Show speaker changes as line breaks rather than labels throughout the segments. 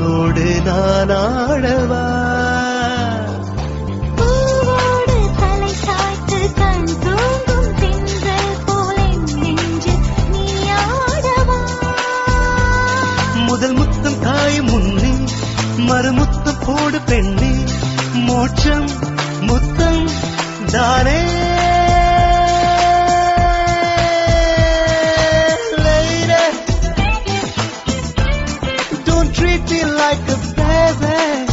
உன்னோடு நான் ஆடவா
பூவோடு தலை சாய்த்து கண் தூங்கும் திங்கள் போல நெஞ்சில் நீ ஆடவா
முதல் முத்தம் காயும் முன்னே மறுமுத்தம் போடு பெண்ணே மோட்சம் முத்தம் தானே Lady, Don't treat me like a baby.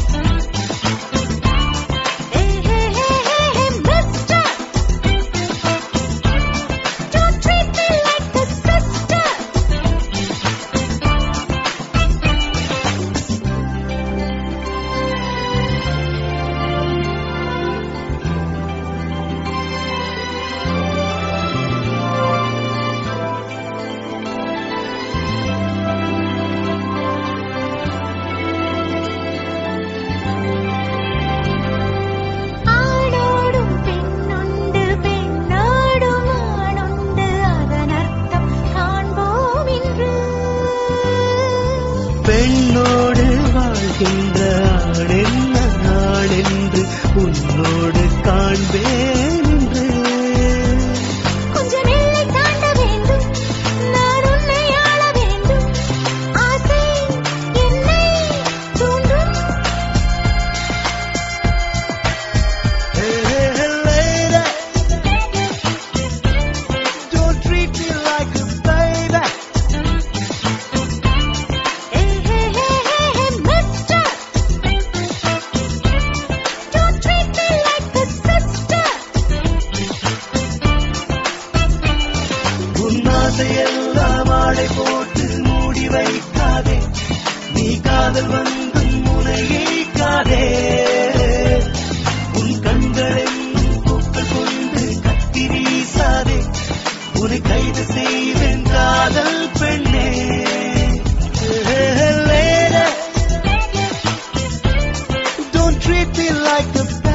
Hey, hey, hey, hey, hey, mister. Don't treat me like a sister. ஆணோடும் பெண்ணுண்டு பெண்ணோடும் ஆணுண்டு அதன் அர்த்தம் காண்போம் இன்று
பெண்ணோடு வாழ்கின்ற ஆடென்ன நாடென்று உன்னோடு காண்பேன் என்று
கொஞ்சம் எல்லை தாண்ட வேண்டும் நான் உன்னை ஆள வேண்டும் ஆசை என்னை தூண்டும்
Hey, hey, hey, lady, don't treat me like a baby.
Hey, hey, hey, hey, hey, mister. Don't treat me like a sister.
உன் ஆசையெல்லாம் ஆடை போட்டு மூடி வைக்காதே நீ காதல் வந்து முனையேக்காதே உன் கண்களில் பூக்கள் கொண்டு கத்தி வீசாதே உன்னை கைது செய்வேன் காதல் பெண்ணே Lady, Don't treat me like a